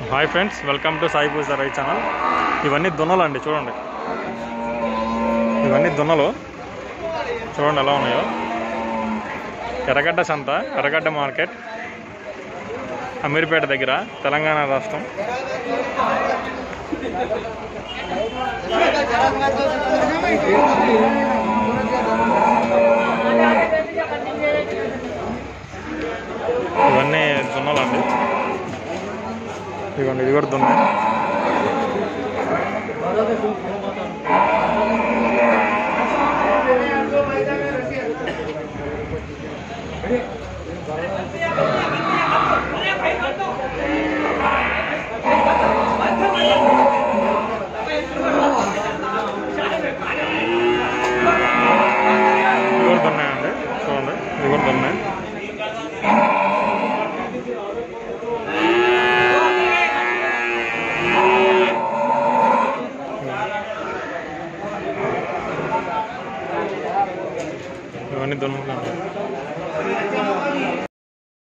hi friends welcome to Sai Pooja Rai channel ఇవన్నీ దున్నలు అండి చూడండి ఇవన్నీ దున్నలు చూడండి ఎలా ఉన్నాయో ఎర్రగడ్డ సంత ఎర్రగడ్డ మార్కెట్ అమీర్పేట దగ్గర తెలంగాణ రాష్ట్రం ఇవన్నీ దున్నలండి ఇదిగోండి ఇది కూడా దున్న ఇది కూడా దున్నాయండి చూడండి ఇది కూడా దున్నాయి ఇవన్నీ దున్నుకుంటాం